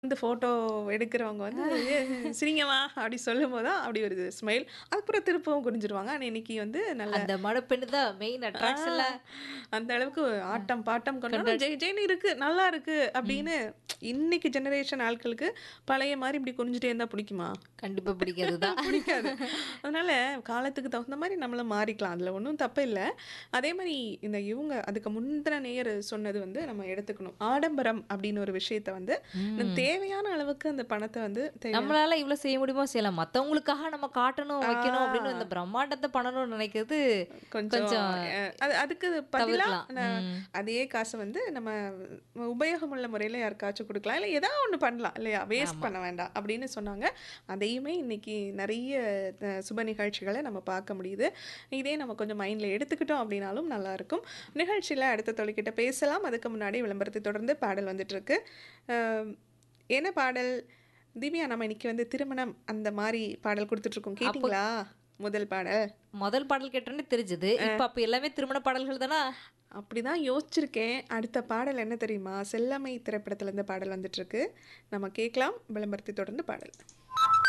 வந்து ஃபோட்டோ எடுக்கிறவங்க வந்து "ஏ, சிரிங்கம்மா அப்படி சொல்லும்போது தான் அப்படி ஒரு ஸ்மைல் அதுக்கப்புறம் திருப்பவும் குறிஞ்சிருவாங்க ஆனால் இன்னைக்கு வந்து நல்ல அந்த மடப்பெண்ணு தான் மெயின் அட்ராக்ஷன்ல அந்த அளவுக்கு ஆட்டம் பாட்டம் கொண்டாட ஜெய் ஜெயின் இருக்கு நல்லா இருக்கு அப்படின்னு இன்னைக்கு ஜெனரேஷன் ஆட்களுக்கு பழைய மாதிரி இப்படி குறிஞ்சிட்டே இருந்தா பிடிக்குமா கண்டிப்பா பிடிக்கிறது தான் பிடிக்காது அதனால காலத்துக்கு தகுந்த மாதிரி நம்மள மாறிக்கலாம் அதுல ஒன்றும் தப்பு இல்லை அதே மாதிரி இந்த இவங்க அதுக்கு முந்தின நேயர் சொன்னது வந்து நம்ம எடுத்துக்கணும் ஆடம்பரம் அப்படின்னு ஒரு விஷயத்த வந்து நம்ம தேவையான அளவுக்கு அந்த பணத்தை வந்து தேவை- நம்மளால இவ்வளவு செய்ய முடியுமோ செய்யலாம் மத்தவங்களுக்காக நம்ம காட்டணும் வைக்கணும் அப்படின்னு இந்த பிரம்மாண்டத்தை பண்ணணும்னு நினைக்கிறது கொஞ்சம் கொஞ்சம் அஹ், அது அதுக்கு பதிலா தவிர்க்கலாம். நான் ம். அதே காசை வந்து நம்ம உபயோகமுள்ள முறையில் யாருக்காச்சும் கொடுக்கலாம் இல்லை ஏதாவது ஒன்று பண்ணலாம் இல்லையா வேஸ்ட் பண்ண வேண்டாம் அப்படின்னு சொன்னாங்க அதையுமே இன்னைக்கு நிறைய அஹ், சுப நிகழ்ச்சிகளை நம்ம பார்க்க முடியுது இதே நம்ம கொஞ்சம் மைண்டில் எடுத்துக்கிட்டோம் அப்படின்னாலும் நல்லா இருக்கும் நிகழ்ச்சியில் அடுத்த தொழில்கிட்ட பேசலாம் அதுக்கு முன்னாடி விளம்பரத்தை தொடர்ந்து பாடல் வந்துட்டு இருக்கு அஹ், என்ன பாடல் திவ்யா நம்ம இன்னைக்கு வந்து திருமணம் அந்த மாதிரி பாடல் கொடுத்துட்ருக்கோம் கேட்டிங்களா முதல் பாடல் முதல் பாடல் கேட்டோன்னே தெரிஞ்சது இப்ப அப்ப எல்லாமே திருமண பாடல்கள் தானா அப்படிதான் யோசிச்சிருக்கேன் அடுத்த பாடல் என்ன தெரியுமா செல்லமை திரைப்படத்துல இருந்து பாடல் வந்துட்டு இருக்கு நம்ம கேட்கலாம் விளம்பரத்தை தொடர்ந்து பாடல்